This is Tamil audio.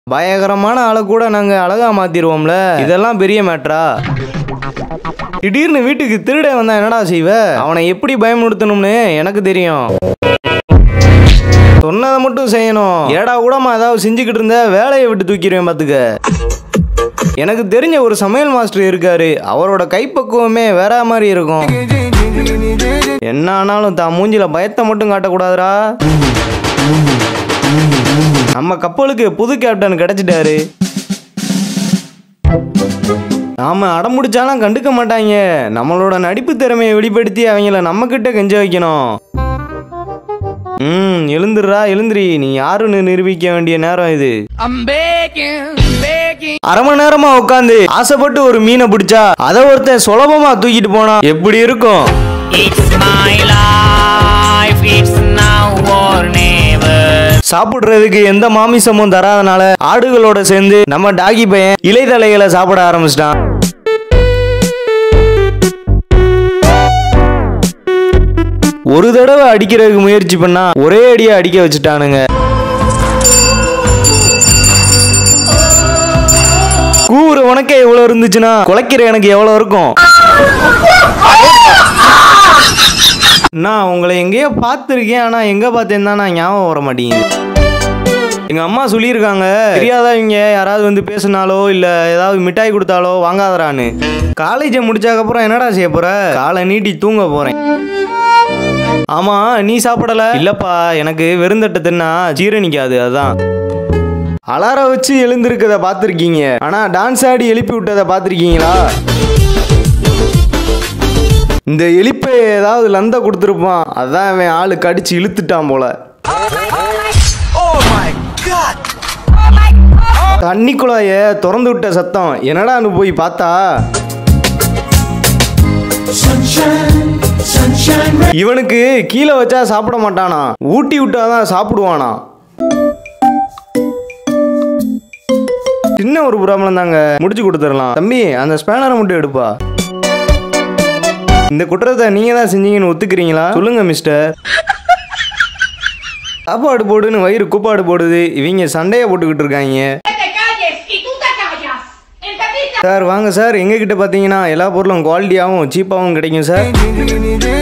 பயங்கரமான ஆளை கூட நாங்க அழகா மாத்திருவோம்ல இதெல்லாம் பெரிய மேட்ரா திடீர்னு வீட்டுக்கு திருடன் வந்தா என்னடா செய்வ அவனை எப்படி பயமுறுத்தணும்னு எனக்கு தெரியும் சொன்னதை மட்டும் செய்யணும் ஏடா கூடமா ஏதாவது செஞ்சுக்கிட்டு இருந்த வேலையை விட்டு தூக்கிடுவேன் பாத்துக்க எனக்கு தெரிஞ்ச ஒரு சமையல் மாஸ்டர் இருக்காரு அவரோட கைப்பக்குவமே வேற மாதிரி இருக்கும் என்ன ஆனாலும் தான் மூஞ்சில பயத்தை மட்டும் காட்டக்கூடாதுடா நம்ம கப்பலுக்கு புது கேப்டன் கிடைச்சிட்டாரு நாம அடம்பிடிச்சாலும் கண்டுக்க மாட்டாங்க நம்மளோட நடிப்பு திறமையை வெளிப்படுத்தி அவங்கள நம்ம கிட்ட கெஞ்ச வைக்கணும் ம் எழுந்துடுறா எழுந்திரி நீ யாருன்னு நிரூபிக்க வேண்டிய நேரம் இது I'm begging, begging. அரை மணி நேரமா உட்காந்து ஆசைப்பட்டு ஒரு மீனை பிடிச்சா அதை ஒருத்தன் சுலபமா தூக்கிட்டு போனா எப்படி இருக்கும் It's my life, it's now or never. சாப்பிடுறதுக்கு எந்த மாமிசமும் தராதனால ஆடுகளோட சேர்ந்து நம்ம டாகி பையன் இலைதலைகளை சாப்பிட ஆரம்பிச்சிட்டான் ஒரு தடவை அடிக்கிறதுக்கு முயற்சி பண்ணா ஒரே அடியா அடிக்க வச்சுட்டானுங்க கூவுற உனக்கே எவ்வளவு இருந்துச்சுன்னா குலைக்கிற எனக்கு எவ்வளவு இருக்கும் நான் உங்களை எங்கேயோ பார்த்துருக்கேன் ஆனால் எங்கே பார்த்தேன்னு தான் நான் ஞாபகம் வர மாட்டேங்குது எங்கள் அம்மா சொல்லியிருக்காங்க தெரியாதவங்க யாராவது வந்து பேசினாலோ இல்லை ஏதாவது மிட்டாய் கொடுத்தாலோ வாங்காதரான்னு காலேஜை முடிச்சதுக்கப்புறம் என்னடா செய்ய போற காலை நீட்டி தூங்க போகிறேன் ஆமாம் நீ சாப்பிடல இல்லைப்பா எனக்கு வெறுந்தட்டை தின்னா ஜீரணிக்காது அதுதான் அலாரம் வச்சு எழுந்திருக்கத பார்த்துருக்கீங்க ஆனால் டான்ஸ் ஆடி எழுப்பி விட்டதை பார்த்துருக்கீங்களா இந்த எலிப்பை ஏதாவது லந்த கொடுத்துருப்பான் அதான் அவன் ஆளு கடிச்சு இழுத்துட்டான் போல தண்ணி குழாய திறந்து விட்ட சத்தம் என்னடான்னு போய் பார்த்தா இவனுக்கு கீழே வச்சா சாப்பிட மாட்டானா ஊட்டி விட்டாதான் சாப்பிடுவானா சின்ன ஒரு ப்ராப்ளம் தாங்க முடிச்சு கொடுத்துடலாம் தம்பி அந்த ஸ்பேனரை மட்டும் எடுப்பா இந்த குற்றத்தை நீங்க தான் செஞ்சீங்கன்னு ஒத்துக்கிறீங்களா சொல்லுங்க மிஸ்டர் சாப்பாடு போடுன்னு வயிறு கூப்பாடு போடுது இவங்க சண்டையை போட்டுக்கிட்டு இருக்காங்க Que te calles y tú te callas. ¿Entendiste? Sir வாங்க சார் எங்ககிட்ட பார்த்தீங்கன்னா எல்லா பொருளும் குவாலிட்டியாகவும் சீப்பாகவும் கிடைக்கும் சார்